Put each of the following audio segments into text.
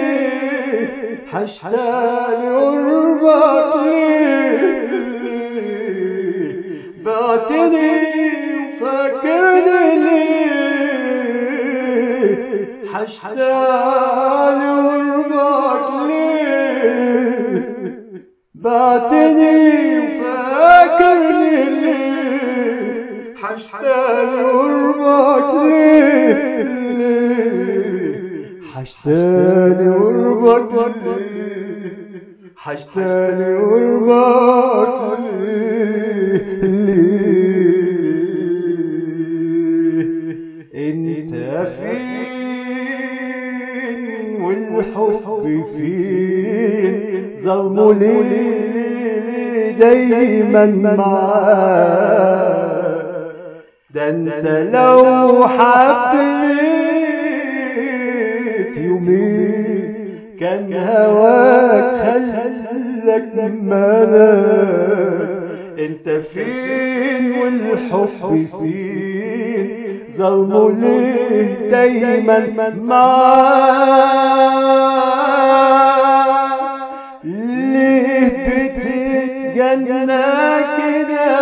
حشتاق قربك ليه بعتني وفاكرني ليه حشتاق قربك ليه بعتني وفاكرني ليه حشتاق قربك ليه حشتاق قربك ليه حشتاق قربك ليه انت فين والحب فين ظلموا ليه دايما معاك ده انت لو حبيت يومين كان هواك خلك ملاك انت فين والحب فين ظلموا ليه دايما معاك ليه بتتجنى كده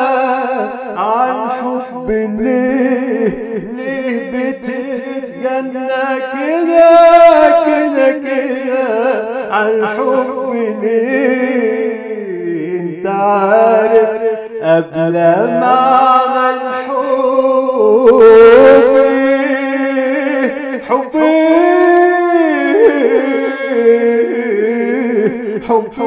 عالحب ليه ليه بتتجنى كده كده كده عالحب ليه انت عارف قبل معنى الحب حبي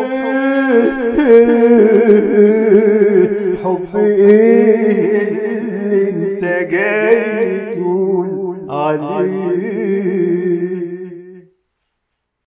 حبي حب ايه اللي انت جاي تقول عليه